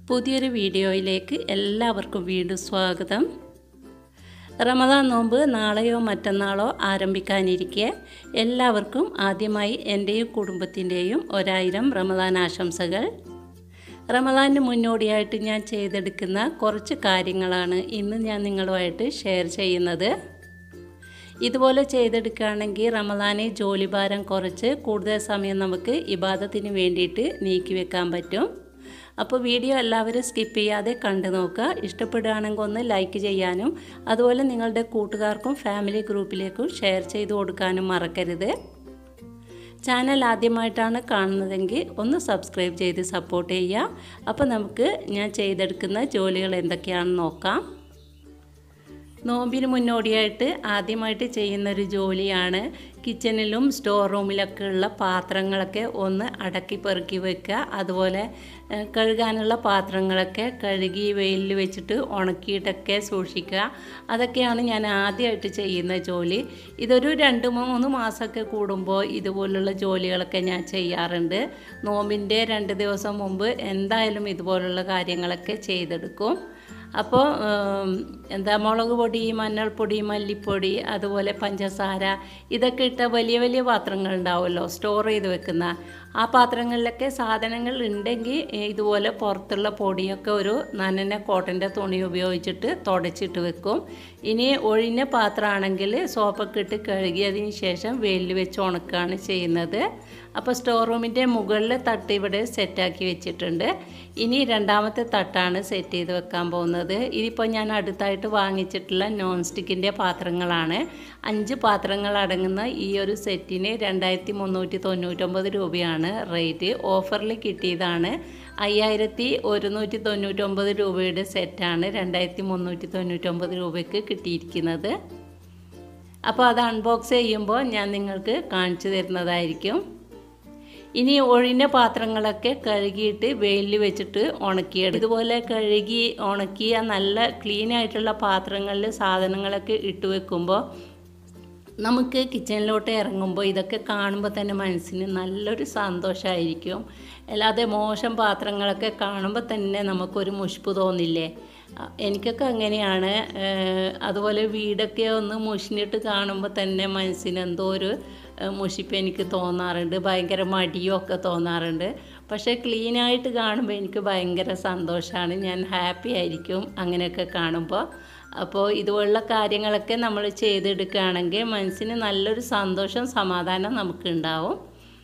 പുതിയൊരു വീഡിയോയിലേക്ക് എല്ലാവർക്കും വീണ്ടും സ്വാഗതം റമദാൻ നോമ്പ് നാളെയോ മറ്റന്നാളോ ആരംഭിക്കാനിരിക്കെ എല്ലാവർക്കും ആദ്യമായി എൻ്റെയും കുടുംബത്തിൻ്റെയും ഒരായിരം റമദാൻ ആശംസകൾ റമദാനിന് മുന്നോടിയായിട്ട് ഞാൻ ചെയ്തെടുക്കുന്ന കുറച്ച് കാര്യങ്ങളാണ് ഇന്ന് ഞാൻ നിങ്ങളുമായിട്ട് ഷെയർ ചെയ്യുന്നത് ഇതുപോലെ ചെയ്തെടുക്കുകയാണെങ്കിൽ റമദാനെ ജോലിഭാരം കുറച്ച് കൂടുതൽ സമയം നമുക്ക് ഇബാദത്തിന് വേണ്ടിയിട്ട് നീക്കി വെക്കാൻ പറ്റും അപ്പോൾ വീഡിയോ എല്ലാവരും സ്കിപ്പ് ചെയ്യാതെ കണ്ടു നോക്കുക ഇഷ്ടപ്പെടുകയാണെങ്കിൽ ഒന്ന് ലൈക്ക് ചെയ്യാനും അതുപോലെ നിങ്ങളുടെ കൂട്ടുകാർക്കും ഫാമിലി ഗ്രൂപ്പിലേക്കും ഷെയർ ചെയ്ത് കൊടുക്കാനും മറക്കരുത് ചാനൽ ആദ്യമായിട്ടാണ് കാണുന്നതെങ്കിൽ ഒന്ന് സബ്സ്ക്രൈബ് ചെയ്ത് സപ്പോർട്ട് ചെയ്യുക അപ്പോൾ നമുക്ക് ഞാൻ ചെയ്തെടുക്കുന്ന ജോലികൾ എന്തൊക്കെയാണെന്ന് നോക്കാം നോമ്പിന് മുന്നോടിയായിട്ട് ആദ്യമായിട്ട് ചെയ്യുന്നൊരു ജോലിയാണ് കിച്ചണിലും സ്റ്റോർ റൂമിലൊക്കെ ഉള്ള പാത്രങ്ങളൊക്കെ ഒന്ന് അടക്കി പെറുക്കി വെക്കുക അതുപോലെ കഴുകാനുള്ള പാത്രങ്ങളൊക്കെ കഴുകി വെയിലിൽ വെച്ചിട്ട് ഉണക്കിയിട്ടൊക്കെ സൂക്ഷിക്കുക അതൊക്കെയാണ് ഞാൻ ആദ്യമായിട്ട് ചെയ്യുന്ന ജോലി ഇതൊരു രണ്ട് മൂന്ന് മാസമൊക്കെ കൂടുമ്പോൾ ഇതുപോലുള്ള ജോലികളൊക്കെ ഞാൻ ചെയ്യാറുണ്ട് നോമ്പിൻ്റെ രണ്ട് ദിവസം മുമ്പ് എന്തായാലും ഇതുപോലുള്ള കാര്യങ്ങളൊക്കെ ചെയ്തെടുക്കും അപ്പോൾ എന്താ മുളക് പൊടി മഞ്ഞൾപ്പൊടി മല്ലിപ്പൊടി അതുപോലെ പഞ്ചസാര ഇതൊക്കെ ഇട്ട വലിയ വലിയ പാത്രങ്ങൾ ഉണ്ടാവുമല്ലോ സ്റ്റോർ ചെയ്ത് വെക്കുന്ന ആ പാത്രങ്ങളിലൊക്കെ സാധനങ്ങൾ ഉണ്ടെങ്കിൽ ഇതുപോലെ പുറത്തുള്ള പൊടിയൊക്കെ ഒരു നനഞ്ഞ കോട്ടൻ്റെ തുണി ഉപയോഗിച്ചിട്ട് തുടച്ചിട്ട് വെക്കും ഇനി ഒഴിഞ്ഞ പാത്രമാണെങ്കിൽ സോപ്പൊക്കെ ഇട്ട് കഴുകിയതിന് ശേഷം വെയിലിൽ വെച്ച് ഉണക്കുകയാണ് ചെയ്യുന്നത് അപ്പോൾ സ്റ്റോർ റൂമിൻ്റെ മുകളിൽ തട്ട് ഇവിടെ സെറ്റാക്കി വെച്ചിട്ടുണ്ട് ഇനി രണ്ടാമത്തെ തട്ടാണ് സെറ്റ് ചെയ്ത് വെക്കാൻ പോകുന്നത് ഇതിപ്പോൾ ഞാൻ അടുത്തായിട്ട് വാങ്ങിച്ചിട്ടുള്ള നോൺ സ്റ്റിക്കിൻ്റെ പാത്രങ്ങളാണ് അഞ്ച് പാത്രങ്ങൾ അടങ്ങുന്ന ഈ ഒരു സെറ്റിന് രണ്ടായിരത്തി മുന്നൂറ്റി തൊണ്ണൂറ്റൊമ്പത് രൂപയാണ് റേറ്റ് ഓഫറിൽ കിട്ടിയതാണ് അയ്യായിരത്തി ഒരുന്നൂറ്റി തൊണ്ണൂറ്റൊമ്പത് രൂപയുടെ സെറ്റാണ് രണ്ടായിരത്തി മുന്നൂറ്റി തൊണ്ണൂറ്റൊമ്പത് രൂപയ്ക്ക് കിട്ടിയിരിക്കുന്നത് അപ്പോൾ അത് അൺബോക്സ് ചെയ്യുമ്പോൾ ഞാൻ നിങ്ങൾക്ക് കാണിച്ചു തരുന്നതായിരിക്കും ഇനി ഒഴിഞ്ഞ പാത്രങ്ങളൊക്കെ കഴുകിയിട്ട് വെയിലിൽ വെച്ചിട്ട് ഉണക്കിയെടുക്കും ഇതുപോലെ കഴുകി ഉണക്കിയ നല്ല ക്ലീൻ ആയിട്ടുള്ള പാത്രങ്ങളിൽ സാധനങ്ങളൊക്കെ ഇട്ട് വെക്കുമ്പോൾ നമുക്ക് കിച്ചണിലോട്ട് ഇറങ്ങുമ്പോൾ ഇതൊക്കെ കാണുമ്പോൾ തന്നെ മനസ്സിന് നല്ലൊരു സന്തോഷമായിരിക്കും അല്ലാതെ മോശം പാത്രങ്ങളൊക്കെ കാണുമ്പോൾ തന്നെ നമുക്കൊരു മുഷിപ്പ് തോന്നില്ലേ എനിക്കൊക്കെ അങ്ങനെയാണ് അതുപോലെ വീടൊക്കെ ഒന്ന് മുഷിഞ്ഞിട്ട് കാണുമ്പോൾ തന്നെ മനസ്സിന് എന്തോ ഒരു മുഷിപ്പ് എനിക്ക് തോന്നാറുണ്ട് ഭയങ്കര മടിയും ഒക്കെ തോന്നാറുണ്ട് പക്ഷേ ക്ലീനായിട്ട് കാണുമ്പോൾ എനിക്ക് ഭയങ്കര സന്തോഷമാണ് ഞാൻ ഹാപ്പി ആയിരിക്കും അങ്ങനെയൊക്കെ കാണുമ്പോൾ അപ്പോൾ ഇതുപോലുള്ള കാര്യങ്ങളൊക്കെ നമ്മൾ ചെയ്തെടുക്കുകയാണെങ്കിൽ മനസ്സിന് നല്ലൊരു സന്തോഷം സമാധാനം നമുക്കുണ്ടാവും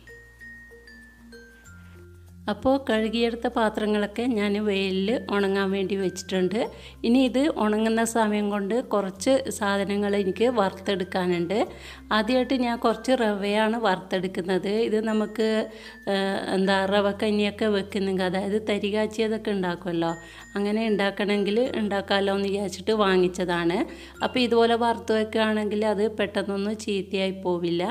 അപ്പോൾ കഴുകിയെടുത്ത പാത്രങ്ങളൊക്കെ ഞാൻ വെയിലിൽ ഉണങ്ങാൻ വേണ്ടി വെച്ചിട്ടുണ്ട് ഇനി ഇത് ഉണങ്ങുന്ന സമയം കൊണ്ട് കുറച്ച് സാധനങ്ങൾ എനിക്ക് വറുത്തെടുക്കാനുണ്ട് ആദ്യമായിട്ട് ഞാൻ കുറച്ച് റവയാണ് വറുത്തെടുക്കുന്നത് ഇത് നമുക്ക് എന്താ റവ കഞ്ഞിയൊക്കെ വെക്കുന്നെങ്കിൽ അതായത് തരികാച്ചിയതൊക്കെ ഉണ്ടാക്കുമല്ലോ അങ്ങനെ ഉണ്ടാക്കണമെങ്കിൽ ഉണ്ടാക്കാമല്ലോ എന്ന് വിചാരിച്ചിട്ട് വാങ്ങിച്ചതാണ് അപ്പോൾ ഇതുപോലെ വറുത്ത് വെക്കുകയാണെങ്കിൽ അത് പെട്ടെന്നൊന്നും ചീത്തയായി പോവില്ല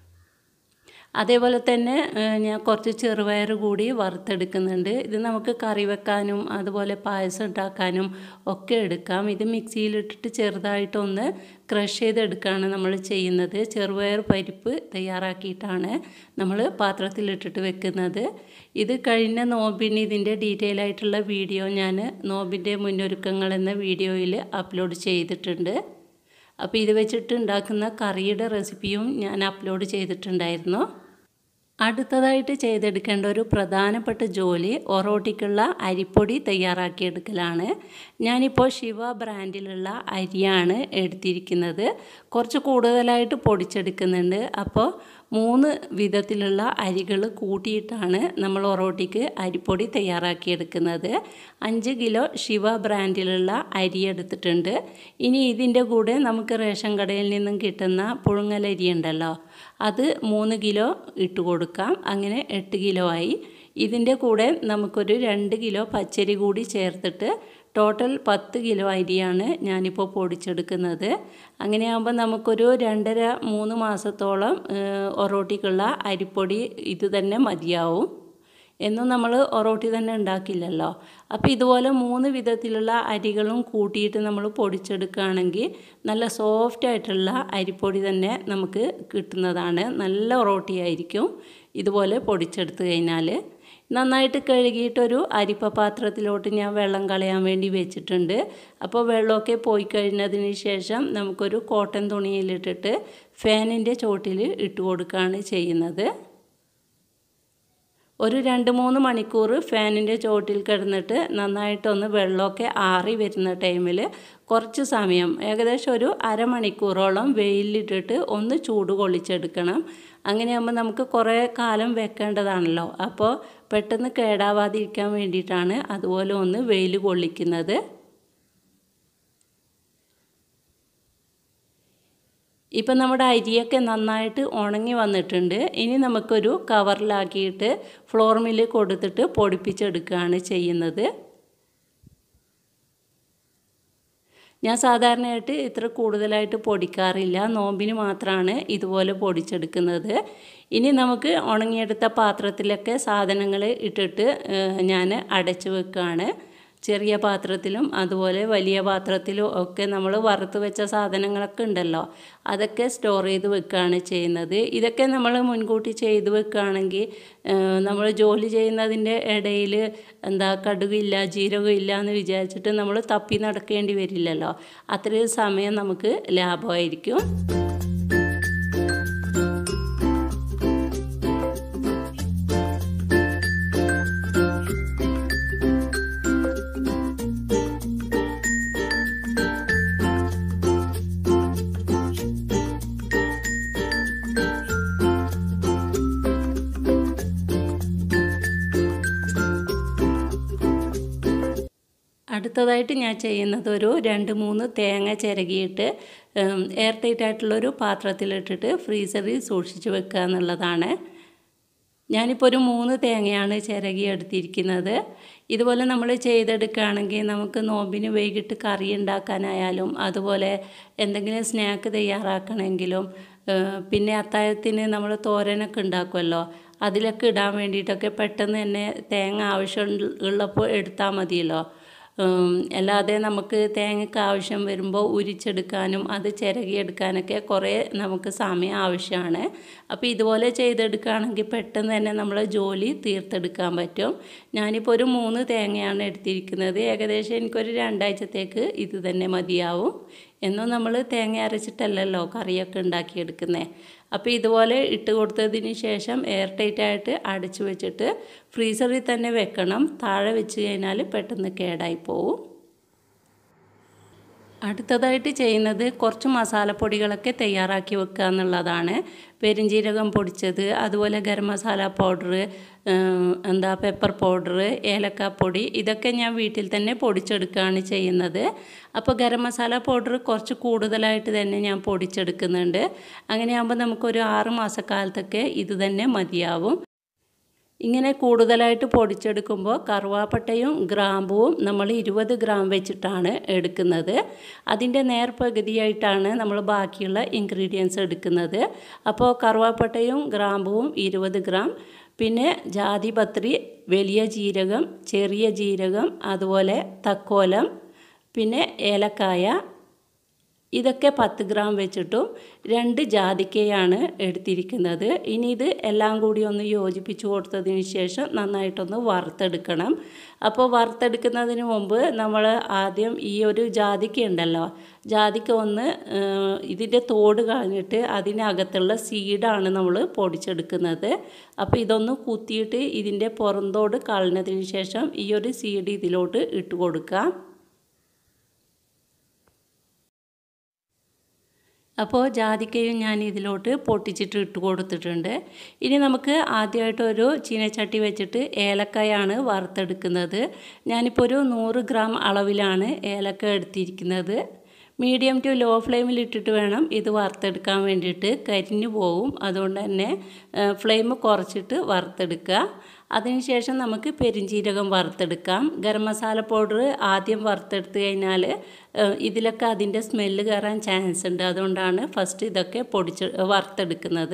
അതേപോലെ തന്നെ ഞാൻ കുറച്ച് ചെറുപയർ കൂടി വറുത്തെടുക്കുന്നുണ്ട് ഇത് നമുക്ക് കറി വെക്കാനും അതുപോലെ പായസം ഉണ്ടാക്കാനും ഒക്കെ എടുക്കാം ഇത് മിക്സിയിലിട്ടിട്ട് ചെറുതായിട്ടൊന്ന് ക്രഷ് ചെയ്തെടുക്കുകയാണ് നമ്മൾ ചെയ്യുന്നത് ചെറുപയർ പരിപ്പ് തയ്യാറാക്കിയിട്ടാണ് നമ്മൾ പാത്രത്തിലിട്ടിട്ട് വെക്കുന്നത് ഇത് കഴിഞ്ഞ നോമ്പിന് ഇതിൻ്റെ ഡീറ്റെയിൽ ആയിട്ടുള്ള വീഡിയോ ഞാൻ നോമ്പിൻ്റെ മുന്നൊരുക്കങ്ങൾ എന്ന വീഡിയോയിൽ അപ്ലോഡ് ചെയ്തിട്ടുണ്ട് അപ്പോൾ ഇത് വെച്ചിട്ട് ഉണ്ടാക്കുന്ന കറിയുടെ റെസിപ്പിയും ഞാൻ അപ്ലോഡ് ചെയ്തിട്ടുണ്ടായിരുന്നു അടുത്തതായിട്ട് ചെയ്തെടുക്കേണ്ട ഒരു പ്രധാനപ്പെട്ട ജോലി ഒറോട്ടിക്കുള്ള അരിപ്പൊടി തയ്യാറാക്കിയെടുക്കലാണ് ഞാനിപ്പോൾ ശിവ ബ്രാൻഡിലുള്ള അരിയാണ് എടുത്തിരിക്കുന്നത് കുറച്ച് കൂടുതലായിട്ട് പൊടിച്ചെടുക്കുന്നുണ്ട് അപ്പോൾ മൂന്ന് വിധത്തിലുള്ള അരികൾ കൂട്ടിയിട്ടാണ് നമ്മൾ ഒറോട്ടിക്ക് അരിപ്പൊടി തയ്യാറാക്കിയെടുക്കുന്നത് അഞ്ച് കിലോ ശിവ ബ്രാൻഡിലുള്ള അരി എടുത്തിട്ടുണ്ട് ഇനി ഇതിൻ്റെ കൂടെ നമുക്ക് റേഷൻ കടയിൽ നിന്നും കിട്ടുന്ന പുഴുങ്ങലരി ഉണ്ടല്ലോ അത് മൂന്ന് കിലോ ഇട്ട് കൊടുക്കാം അങ്ങനെ എട്ട് കിലോ ആയി ഇതിൻ്റെ കൂടെ നമുക്കൊരു രണ്ട് കിലോ പച്ചരി കൂടി ചേർത്തിട്ട് ടോട്ടൽ പത്ത് കിലോ അരിയാണ് ഞാനിപ്പോൾ പൊടിച്ചെടുക്കുന്നത് അങ്ങനെയാകുമ്പോൾ നമുക്കൊരു രണ്ടര മൂന്ന് മാസത്തോളം ഒറോട്ടിക്കുള്ള അരിപ്പൊടി ഇത് തന്നെ മതിയാവും എന്നും നമ്മൾ ഒറോട്ടി തന്നെ ഉണ്ടാക്കില്ലല്ലോ അപ്പോൾ ഇതുപോലെ മൂന്ന് വിധത്തിലുള്ള അരികളും കൂട്ടിയിട്ട് നമ്മൾ പൊടിച്ചെടുക്കുകയാണെങ്കിൽ നല്ല സോഫ്റ്റ് ആയിട്ടുള്ള അരിപ്പൊടി തന്നെ നമുക്ക് കിട്ടുന്നതാണ് നല്ല ഒറോട്ടി ആയിരിക്കും ഇതുപോലെ പൊടിച്ചെടുത്ത് കഴിഞ്ഞാൽ നന്നായിട്ട് കഴുകിയിട്ടൊരു അരിപ്പ പാത്രത്തിലോട്ട് ഞാൻ വെള്ളം കളയാൻ വേണ്ടി വെച്ചിട്ടുണ്ട് അപ്പോൾ വെള്ളമൊക്കെ പോയി കഴിഞ്ഞതിന് ശേഷം നമുക്കൊരു കോട്ടൺ തുണിയിലിട്ടിട്ട് ഫാനിൻ്റെ ചോട്ടിൽ ഇട്ട് കൊടുക്കുകയാണ് ചെയ്യുന്നത് ഒരു രണ്ട് മൂന്ന് മണിക്കൂർ ഫാനിൻ്റെ ചോട്ടിൽ കിടന്നിട്ട് നന്നായിട്ടൊന്ന് വെള്ളമൊക്കെ ആറി വരുന്ന ടൈമിൽ കുറച്ച് സമയം ഏകദേശം ഒരു അരമണിക്കൂറോളം വെയിലിട്ടിട്ട് ഒന്ന് ചൂട് കൊള്ളിച്ചെടുക്കണം അങ്ങനെയാകുമ്പോൾ നമുക്ക് കുറേ കാലം വെക്കേണ്ടതാണല്ലോ അപ്പോൾ പെട്ടെന്ന് കേടാവാതിരിക്കാൻ വേണ്ടിയിട്ടാണ് അതുപോലെ ഒന്ന് വെയിൽ കൊള്ളിക്കുന്നത് ഇപ്പം നമ്മുടെ അരിയൊക്കെ നന്നായിട്ട് ഉണങ്ങി വന്നിട്ടുണ്ട് ഇനി നമുക്കൊരു കവറിലാക്കിയിട്ട് ഫ്ലോർ മില്ല് കൊടുത്തിട്ട് പൊടിപ്പിച്ചെടുക്കുകയാണ് ചെയ്യുന്നത് ഞാൻ സാധാരണയായിട്ട് ഇത്ര കൂടുതലായിട്ട് പൊടിക്കാറില്ല നോമ്പിന് മാത്രമാണ് ഇതുപോലെ പൊടിച്ചെടുക്കുന്നത് ഇനി നമുക്ക് ഉണങ്ങിയെടുത്ത പാത്രത്തിലൊക്കെ സാധനങ്ങൾ ഇട്ടിട്ട് ഞാൻ അടച്ചു വെക്കുകയാണ് ചെറിയ പാത്രത്തിലും അതുപോലെ വലിയ പാത്രത്തിലും ഒക്കെ നമ്മൾ വറുത്ത് വെച്ച സാധനങ്ങളൊക്കെ ഉണ്ടല്ലോ അതൊക്കെ സ്റ്റോർ ചെയ്ത് വെക്കുകയാണ് ചെയ്യുന്നത് ഇതൊക്കെ നമ്മൾ മുൻകൂട്ടി ചെയ്ത് വെക്കുകയാണെങ്കിൽ നമ്മൾ ജോലി ചെയ്യുന്നതിൻ്റെ ഇടയിൽ എന്താ കടുകില്ല ജീരകമില്ല എന്ന് വിചാരിച്ചിട്ട് നമ്മൾ തപ്പി നടക്കേണ്ടി വരില്ലല്ലോ അത്രയും സമയം നമുക്ക് ലാഭമായിരിക്കും അടുത്തതായിട്ട് ഞാൻ ചെയ്യുന്നത് ഒരു രണ്ട് മൂന്ന് തേങ്ങ ചിരകിയിട്ട് എയർ ടൈറ്റ് ആയിട്ടുള്ളൊരു പാത്രത്തിലിട്ടിട്ട് ഫ്രീസറിൽ സൂക്ഷിച്ച് വെക്കുക എന്നുള്ളതാണ് ഞാനിപ്പോൾ ഒരു മൂന്ന് തേങ്ങയാണ് ചിരകി എടുത്തിരിക്കുന്നത് ഇതുപോലെ നമ്മൾ ചെയ്തെടുക്കുകയാണെങ്കിൽ നമുക്ക് നോമ്പിന് വൈകിട്ട് കറി ഉണ്ടാക്കാനായാലും അതുപോലെ എന്തെങ്കിലും സ്നാക്ക് തയ്യാറാക്കണമെങ്കിലും പിന്നെ അത്താഴത്തിന് നമ്മൾ തോരനൊക്കെ ഉണ്ടാക്കുമല്ലോ അതിലൊക്കെ ഇടാൻ വേണ്ടിയിട്ടൊക്കെ പെട്ടെന്ന് തന്നെ തേങ്ങ ആവശ്യം ഉള്ളപ്പോൾ എടുത്താൽ മതിയല്ലോ അല്ലാതെ നമുക്ക് തേങ്ങയ്ക്ക് ആവശ്യം വരുമ്പോൾ ഉരിച്ചെടുക്കാനും അത് ചിരകിയെടുക്കാനൊക്കെ കുറേ നമുക്ക് സമയം ആവശ്യമാണ് അപ്പോൾ ഇതുപോലെ ചെയ്തെടുക്കുകയാണെങ്കിൽ പെട്ടെന്ന് തന്നെ നമ്മളെ ജോലി തീർത്തെടുക്കാൻ പറ്റും ഞാനിപ്പോൾ ഒരു മൂന്ന് തേങ്ങയാണ് എടുത്തിരിക്കുന്നത് ഏകദേശം എനിക്കൊരു രണ്ടാഴ്ചത്തേക്ക് ഇത് തന്നെ മതിയാവും എന്നും നമ്മൾ തേങ്ങ അരച്ചിട്ടല്ലല്ലോ കറിയൊക്കെ ഉണ്ടാക്കിയെടുക്കുന്നത് അപ്പോൾ ഇതുപോലെ ഇട്ട് കൊടുത്തതിന് ശേഷം എയർ ടൈറ്റ് ആയിട്ട് അടച്ചു വെച്ചിട്ട് ഫ്രീസറിൽ തന്നെ വെക്കണം താഴെ വെച്ച് കഴിഞ്ഞാൽ പെട്ടെന്ന് കേടായി പോവും അടുത്തതായിട്ട് ചെയ്യുന്നത് കുറച്ച് മസാലപ്പൊടികളൊക്കെ തയ്യാറാക്കി വെക്കുക എന്നുള്ളതാണ് പെരിഞ്ജീരകം പൊടിച്ചത് അതുപോലെ ഗരം മസാല പൗഡർ എന്താ പെപ്പർ പൗഡർ ഏലക്കാപ്പൊടി ഇതൊക്കെ ഞാൻ വീട്ടിൽ തന്നെ പൊടിച്ചെടുക്കുകയാണ് ചെയ്യുന്നത് അപ്പോൾ ഗരം മസാല പൗഡർ കുറച്ച് കൂടുതലായിട്ട് തന്നെ ഞാൻ പൊടിച്ചെടുക്കുന്നുണ്ട് അങ്ങനെയാകുമ്പോൾ നമുക്കൊരു ആറ് മാസക്കാലത്തൊക്കെ ഇത് തന്നെ മതിയാവും ഇങ്ങനെ കൂടുതലായിട്ട് പൊടിച്ചെടുക്കുമ്പോൾ കറുവാപ്പട്ടയും ഗ്രാമ്പുവും നമ്മൾ ഇരുപത് ഗ്രാം വെച്ചിട്ടാണ് എടുക്കുന്നത് അതിൻ്റെ നേർപകുതിയായിട്ടാണ് നമ്മൾ ബാക്കിയുള്ള ഇൻഗ്രീഡിയൻസ് എടുക്കുന്നത് അപ്പോൾ കറുവാപ്പട്ടയും ഗ്രാമ്പുവും ഇരുപത് ഗ്രാം പിന്നെ ജാതിപത്രി വലിയ ജീരകം ചെറിയ ജീരകം അതുപോലെ തക്കോലം പിന്നെ ഏലക്കായ ഇതൊക്കെ പത്ത് ഗ്രാം വെച്ചിട്ടും രണ്ട് ജാതിക്കയാണ് എടുത്തിരിക്കുന്നത് ഇനി ഇത് എല്ലാം കൂടി ഒന്ന് യോജിപ്പിച്ച് കൊടുത്തതിന് ശേഷം നന്നായിട്ടൊന്ന് വറുത്തെടുക്കണം അപ്പോൾ വറുത്തെടുക്കുന്നതിന് മുമ്പ് നമ്മൾ ആദ്യം ഈ ഒരു ജാതിക്ക ഉണ്ടല്ലോ ജാതിക്ക ഒന്ന് ഇതിൻ്റെ തോട് കളഞ്ഞിട്ട് അതിനകത്തുള്ള സീഡാണ് നമ്മൾ പൊടിച്ചെടുക്കുന്നത് അപ്പോൾ ഇതൊന്ന് കുത്തിയിട്ട് ഇതിൻ്റെ പുറന്തോട് കളഞ്ഞതിന് ശേഷം ഈ ഒരു സീഡ് ഇതിലോട്ട് ഇട്ട് കൊടുക്കാം അപ്പോൾ ജാതിക്കയും ഞാൻ ഇതിലോട്ട് പൊട്ടിച്ചിട്ട് ഇട്ട് കൊടുത്തിട്ടുണ്ട് ഇനി നമുക്ക് ആദ്യമായിട്ട് ഒരു ചീനച്ചട്ടി വെച്ചിട്ട് ഏലക്കായാണ് വറുത്തെടുക്കുന്നത് ഞാനിപ്പോൾ ഒരു നൂറ് ഗ്രാം അളവിലാണ് ഏലക്ക എടുത്തിരിക്കുന്നത് മീഡിയം ടു ലോ ഫ്ലെയിമിൽ ഇട്ടിട്ട് വേണം ഇത് വറുത്തെടുക്കാൻ വേണ്ടിയിട്ട് കരിഞ്ഞു പോവും അതുകൊണ്ട് തന്നെ ഫ്ലെയിം കുറച്ചിട്ട് വറുത്തെടുക്കുക അതിനുശേഷം നമുക്ക് പെരിഞ്ജീരകം വറുത്തെടുക്കാം ഗരം മസാല പൗഡർ ആദ്യം വറുത്തെടുത്ത് കഴിഞ്ഞാൽ ഇതിലൊക്കെ അതിൻ്റെ സ്മെല്ല് കയറാൻ ചാൻസ് ഉണ്ട് അതുകൊണ്ടാണ് ഫസ്റ്റ് ഇതൊക്കെ പൊടിച്ച് വറുത്തെടുക്കുന്നത്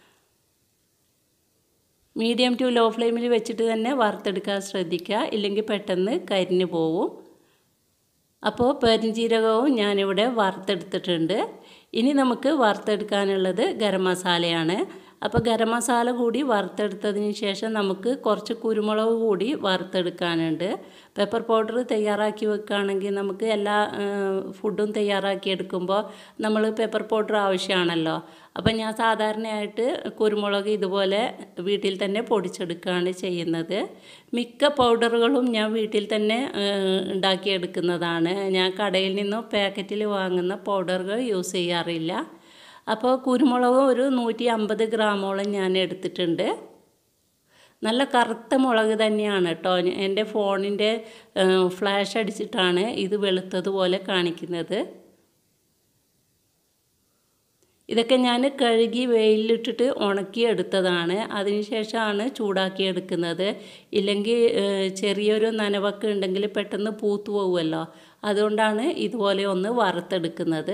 മീഡിയം ടു ലോ ഫ്ലെയിമിൽ വെച്ചിട്ട് തന്നെ വറുത്തെടുക്കാൻ ശ്രദ്ധിക്കുക ഇല്ലെങ്കിൽ പെട്ടെന്ന് കരിഞ്ഞു പോവും അപ്പോൾ പെരിഞ്ജീരകവും ഞാനിവിടെ വറുത്തെടുത്തിട്ടുണ്ട് ഇനി നമുക്ക് വറുത്തെടുക്കാനുള്ളത് ഗരം മസാലയാണ് അപ്പോൾ ഗരം മസാല കൂടി വറുത്തെടുത്തതിന് ശേഷം നമുക്ക് കുറച്ച് കുരുമുളക് കൂടി വറുത്തെടുക്കാനുണ്ട് പെപ്പർ പൗഡർ തയ്യാറാക്കി വെക്കുകയാണെങ്കിൽ നമുക്ക് എല്ലാ ഫുഡും തയ്യാറാക്കി എടുക്കുമ്പോൾ നമ്മൾ പെപ്പർ പൗഡർ ആവശ്യമാണല്ലോ അപ്പം ഞാൻ സാധാരണയായിട്ട് കുരുമുളക് ഇതുപോലെ വീട്ടിൽ തന്നെ പൊടിച്ചെടുക്കുകയാണ് ചെയ്യുന്നത് മിക്ക പൗഡറുകളും ഞാൻ വീട്ടിൽ തന്നെ ഉണ്ടാക്കിയെടുക്കുന്നതാണ് ഞാൻ കടയിൽ നിന്നും പാക്കറ്റിൽ വാങ്ങുന്ന പൗഡറുകൾ യൂസ് ചെയ്യാറില്ല അപ്പോൾ കുരുമുളക് ഒരു നൂറ്റി അമ്പത് ഗ്രാമോളം ഞാൻ എടുത്തിട്ടുണ്ട് നല്ല കറുത്ത മുളക് തന്നെയാണ് കേട്ടോ എൻ്റെ ഫോണിൻ്റെ ഫ്ലാഷ് അടിച്ചിട്ടാണ് ഇത് വെളുത്തതുപോലെ കാണിക്കുന്നത് ഇതൊക്കെ ഞാൻ കഴുകി വെയിലിട്ടിട്ട് ഉണക്കി എടുത്തതാണ് അതിനുശേഷമാണ് ചൂടാക്കി എടുക്കുന്നത് ഇല്ലെങ്കിൽ ചെറിയൊരു നനവൊക്കെ ഉണ്ടെങ്കിൽ പെട്ടെന്ന് പൂത്തു പോകുമല്ലോ അതുകൊണ്ടാണ് ഇതുപോലെ ഒന്ന് വറുത്തെടുക്കുന്നത്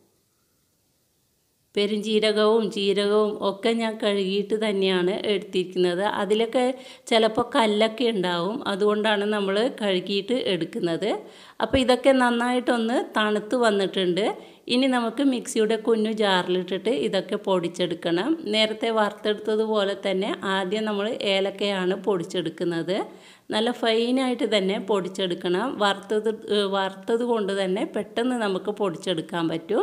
പെരുംജീരകവും ജീരകവും ഒക്കെ ഞാൻ കഴുകിയിട്ട് തന്നെയാണ് എടുത്തിരിക്കുന്നത് അതിലൊക്കെ ചിലപ്പോൾ കല്ലൊക്കെ ഉണ്ടാവും അതുകൊണ്ടാണ് നമ്മൾ കഴുകിയിട്ട് എടുക്കുന്നത് അപ്പോൾ ഇതൊക്കെ നന്നായിട്ടൊന്ന് തണുത്ത് വന്നിട്ടുണ്ട് ഇനി നമുക്ക് മിക്സിയുടെ കുഞ്ഞു ജാറിലിട്ടിട്ട് ഇതൊക്കെ പൊടിച്ചെടുക്കണം നേരത്തെ വറുത്തെടുത്തതുപോലെ തന്നെ ആദ്യം നമ്മൾ ഏലക്കയാണ് പൊടിച്ചെടുക്കുന്നത് നല്ല ഫൈനായിട്ട് തന്നെ പൊടിച്ചെടുക്കണം വറുത്തത് വറുത്തത് കൊണ്ട് തന്നെ പെട്ടെന്ന് നമുക്ക് പൊടിച്ചെടുക്കാൻ പറ്റും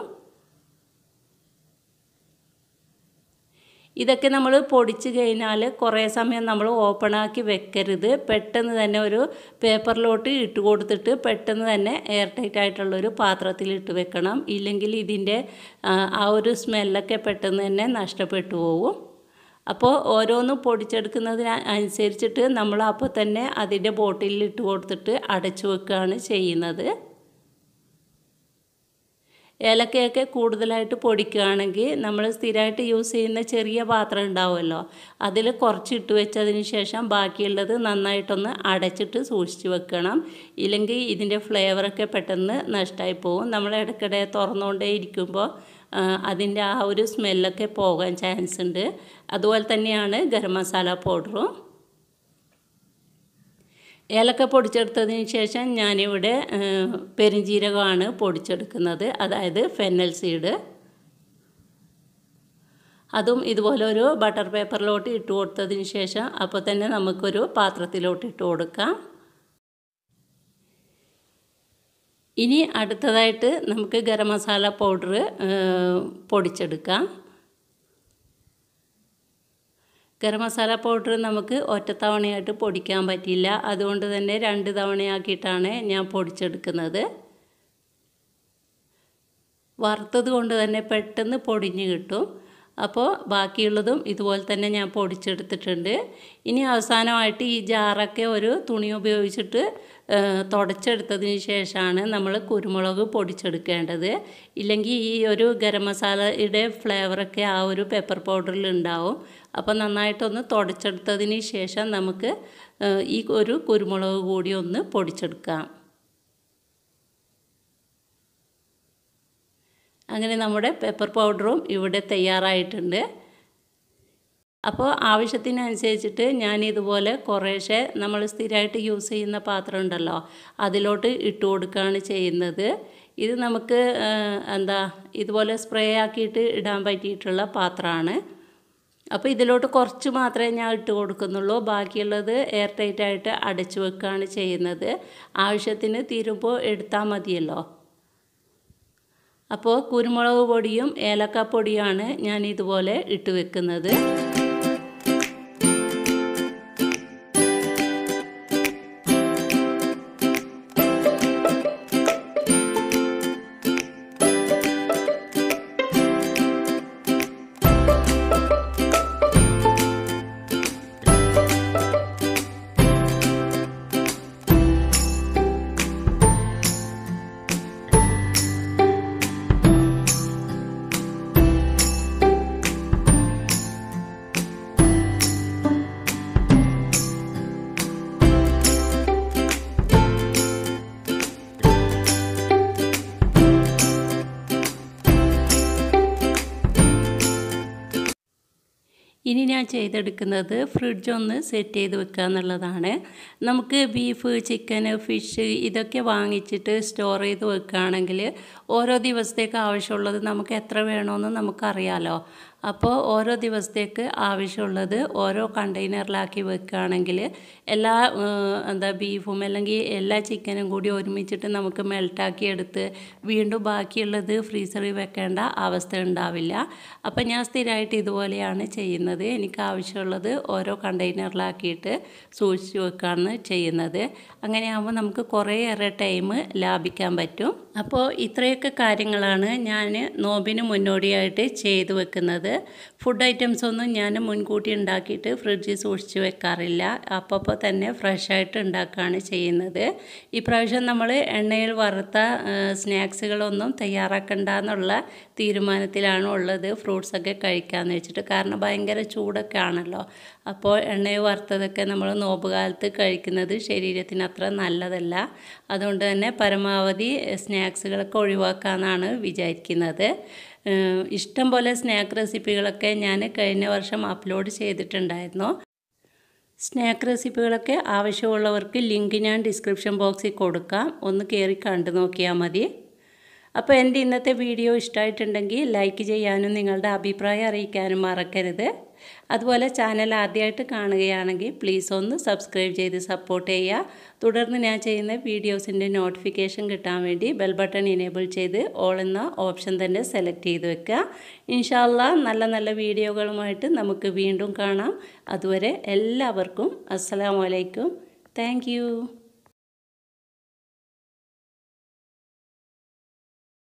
ഇതൊക്കെ നമ്മൾ പൊടിച്ച് കഴിഞ്ഞാൽ കുറേ സമയം നമ്മൾ ഓപ്പണാക്കി വെക്കരുത് പെട്ടെന്ന് തന്നെ ഒരു പേപ്പറിലോട്ട് ഇട്ട് കൊടുത്തിട്ട് പെട്ടെന്ന് തന്നെ എയർ ടൈറ്റ് ആയിട്ടുള്ളൊരു പാത്രത്തിൽ ഇട്ട് വെക്കണം ഇല്ലെങ്കിൽ ഇതിൻ്റെ ആ ഒരു സ്മെല്ലൊക്കെ പെട്ടെന്ന് തന്നെ നഷ്ടപ്പെട്ടു പോകും അപ്പോൾ ഓരോന്നും പൊടിച്ചെടുക്കുന്നതിന് അനുസരിച്ചിട്ട് നമ്മൾ അപ്പോൾ തന്നെ അതിൻ്റെ ബോട്ടിലിൽ ഇട്ട് കൊടുത്തിട്ട് അടച്ചു വെക്കുകയാണ് ചെയ്യുന്നത് ഏലക്കയൊക്കെ കൂടുതലായിട്ട് പൊടിക്കുകയാണെങ്കിൽ നമ്മൾ സ്ഥിരമായിട്ട് യൂസ് ചെയ്യുന്ന ചെറിയ പാത്രം ഉണ്ടാവുമല്ലോ അതിൽ കുറച്ച് ഇട്ട് വെച്ചതിന് ശേഷം ബാക്കിയുള്ളത് നന്നായിട്ടൊന്ന് അടച്ചിട്ട് സൂക്ഷിച്ച് വെക്കണം ഇല്ലെങ്കിൽ ഇതിൻ്റെ ഫ്ലേവറൊക്കെ പെട്ടെന്ന് നഷ്ടമായി പോകും നമ്മൾ ഇടയ്ക്കിടെ തുറന്നുകൊണ്ടേ ഇരിക്കുമ്പോൾ അതിൻ്റെ ആ ഒരു സ്മെല്ലൊക്കെ പോകാൻ ചാൻസ് ഉണ്ട് അതുപോലെ തന്നെയാണ് ഗരം മസാല പൗഡറും ഏലക്ക പൊടിച്ചെടുത്തതിന് ശേഷം ഞാനിവിടെ പെരിഞ്ജീരകമാണ് പൊടിച്ചെടുക്കുന്നത് അതായത് ഫെന്നൽ സീഡ് അതും ഇതുപോലെ ഒരു ബട്ടർ പേപ്പറിലോട്ട് ഇട്ട് കൊടുത്തതിന് ശേഷം അപ്പോൾ തന്നെ നമുക്കൊരു പാത്രത്തിലോട്ട് ഇട്ട് കൊടുക്കാം ഇനി അടുത്തതായിട്ട് നമുക്ക് ഗരം മസാല പൗഡർ പൊടിച്ചെടുക്കാം ഗരം മസാല പൗഡർ നമുക്ക് ഒറ്റത്തവണയായിട്ട് പൊടിക്കാൻ പറ്റില്ല അതുകൊണ്ട് തന്നെ രണ്ട് തവണയാക്കിയിട്ടാണ് ഞാൻ പൊടിച്ചെടുക്കുന്നത് വറുത്തത് കൊണ്ട് തന്നെ പെട്ടെന്ന് പൊടിഞ്ഞ് കിട്ടും അപ്പോൾ ബാക്കിയുള്ളതും ഇതുപോലെ തന്നെ ഞാൻ പൊടിച്ചെടുത്തിട്ടുണ്ട് ഇനി അവസാനമായിട്ട് ഈ ജാറൊക്കെ ഒരു തുണി ഉപയോഗിച്ചിട്ട് തുടച്ചെടുത്തതിന് ശേഷമാണ് നമ്മൾ കുരുമുളക് പൊടിച്ചെടുക്കേണ്ടത് ഇല്ലെങ്കിൽ ഈ ഒരു ഗരം മസാലയുടെ ഫ്ലേവറൊക്കെ ആ ഒരു പെപ്പർ പൗഡറിൽ ഉണ്ടാവും അപ്പോൾ നന്നായിട്ടൊന്ന് തുടച്ചെടുത്തതിന് ശേഷം നമുക്ക് ഈ ഒരു കുരുമുളക് കൂടി ഒന്ന് പൊടിച്ചെടുക്കാം അങ്ങനെ നമ്മുടെ പെപ്പർ പൗഡറും ഇവിടെ തയ്യാറായിട്ടുണ്ട് അപ്പോൾ ആവശ്യത്തിനനുസരിച്ചിട്ട് ഞാൻ ഇതുപോലെ കുറേശ്ശെ നമ്മൾ സ്ഥിരമായിട്ട് യൂസ് ചെയ്യുന്ന പാത്രം ഉണ്ടല്ലോ അതിലോട്ട് ഇട്ട് കൊടുക്കുകയാണ് ചെയ്യുന്നത് ഇത് നമുക്ക് എന്താ ഇതുപോലെ സ്പ്രേ ആക്കിയിട്ട് ഇടാൻ പറ്റിയിട്ടുള്ള പാത്രമാണ് അപ്പോൾ ഇതിലോട്ട് കുറച്ച് മാത്രമേ ഞാൻ ഇട്ട് കൊടുക്കുന്നുള്ളൂ ബാക്കിയുള്ളത് എയർ ടൈറ്റായിട്ട് അടച്ചു വെക്കുകയാണ് ചെയ്യുന്നത് ആവശ്യത്തിന് തീരുമ്പോൾ എടുത്താൽ മതിയല്ലോ അപ്പോൾ കുരുമുളക് പൊടിയും ഏലക്കപ്പൊടിയുമാണ് ഞാൻ ഇതുപോലെ ഇട്ട് വെക്കുന്നത് ഇനി ഞാൻ ചെയ്തെടുക്കുന്നത് ഫ്രിഡ്ജ് ഒന്ന് സെറ്റ് ചെയ്ത് വെക്കുക എന്നുള്ളതാണ് നമുക്ക് ബീഫ് ചിക്കൻ ഫിഷ് ഇതൊക്കെ വാങ്ങിച്ചിട്ട് സ്റ്റോർ ചെയ്ത് വെക്കുകയാണെങ്കിൽ ഓരോ ദിവസത്തേക്ക് ആവശ്യമുള്ളത് നമുക്ക് എത്ര വേണമെന്ന് നമുക്കറിയാലോ അപ്പോൾ ഓരോ ദിവസത്തേക്ക് ആവശ്യമുള്ളത് ഓരോ കണ്ടെയ്നറിലാക്കി വെക്കുകയാണെങ്കിൽ എല്ലാ എന്താ ബീഫും അല്ലെങ്കിൽ എല്ലാ ചിക്കനും കൂടി ഒരുമിച്ചിട്ട് നമുക്ക് മെൽട്ടാക്കി എടുത്ത് വീണ്ടും ബാക്കിയുള്ളത് ഫ്രീസറിൽ വെക്കേണ്ട അവസ്ഥ ഉണ്ടാവില്ല അപ്പോൾ ഞാൻ സ്ഥിരമായിട്ട് ഇതുപോലെയാണ് ചെയ്യുന്നത് എനിക്ക് ആവശ്യമുള്ളത് ഓരോ കണ്ടെയ്നറിലാക്കിയിട്ട് സൂക്ഷിച്ച് വെക്കുകയാണ് ചെയ്യുന്നത് അങ്ങനെയാകുമ്പോൾ നമുക്ക് കുറേയേറെ ടൈം ലാഭിക്കാൻ പറ്റും അപ്പോൾ ഇത്രയൊക്കെ കാര്യങ്ങളാണ് ഞാൻ നോമ്പിന് മുന്നോടിയായിട്ട് ചെയ്തു വെക്കുന്നത് ഫുഡ് ഐറ്റംസ് ഒന്നും ഞാൻ മുൻകൂട്ടി ഉണ്ടാക്കിയിട്ട് ഫ്രിഡ്ജിൽ സൂക്ഷിച്ച് വെക്കാറില്ല അപ്പോൾ തന്നെ ഫ്രഷായിട്ട് ഉണ്ടാക്കുകയാണ് ചെയ്യുന്നത് ഇപ്രാവശ്യം നമ്മൾ എണ്ണയിൽ വറുത്ത സ്നാക്സുകളൊന്നും തയ്യാറാക്കണ്ട എന്നുള്ള തീരുമാനത്തിലാണ് ഉള്ളത് ഫ്രൂട്ട്സൊക്കെ കഴിക്കാമെന്ന് വെച്ചിട്ട് കാരണം ഭയങ്കര ചൂടൊക്കെ ആണല്ലോ അപ്പോൾ എണ്ണയിൽ വറുത്തതൊക്കെ നമ്മൾ നോമ്പ് കാലത്ത് കഴിക്കുന്നത് ശരീരത്തിന് അത്ര നല്ലതല്ല അതുകൊണ്ട് തന്നെ പരമാവധി സ്നാക്സുകളൊക്കെ ഒഴിവാക്കാമെന്നാണ് വിചാരിക്കുന്നത് ഇഷ്ടം പോലെ സ്നാക്ക് റെസിപ്പികളൊക്കെ ഞാൻ കഴിഞ്ഞ വർഷം അപ്ലോഡ് ചെയ്തിട്ടുണ്ടായിരുന്നു സ്നാക്ക് റെസിപ്പികളൊക്കെ ആവശ്യമുള്ളവർക്ക് ലിങ്ക് ഞാൻ ഡിസ്ക്രിപ്ഷൻ ബോക്സിൽ കൊടുക്കാം ഒന്ന് കയറി കണ്ടു നോക്കിയാൽ മതി അപ്പോൾ എൻ്റെ ഇന്നത്തെ വീഡിയോ ഇഷ്ടമായിട്ടുണ്ടെങ്കിൽ ലൈക്ക് ചെയ്യാനും നിങ്ങളുടെ അഭിപ്രായം അറിയിക്കാനും മറക്കരുത് അതുപോലെ ചാനൽ ആദ്യമായിട്ട് കാണുകയാണെങ്കിൽ പ്ലീസ് ഒന്ന് സബ്സ്ക്രൈബ് ചെയ്ത് സപ്പോർട്ട് ചെയ്യുക തുടർന്ന് ഞാൻ ചെയ്യുന്ന വീഡിയോസിൻ്റെ നോട്ടിഫിക്കേഷൻ കിട്ടാൻ വേണ്ടി ബെൽ ബട്ടൺ ഇനേബിൾ ചെയ്ത് ഓൾ എന്ന ഓപ്ഷൻ തന്നെ സെലക്ട് ചെയ്ത് വെക്കുക ഇൻഷാല്ല നല്ല നല്ല വീഡിയോകളുമായിട്ട് നമുക്ക് വീണ്ടും കാണാം അതുവരെ എല്ലാവർക്കും അസ്സലാമലൈക്കും താങ്ക്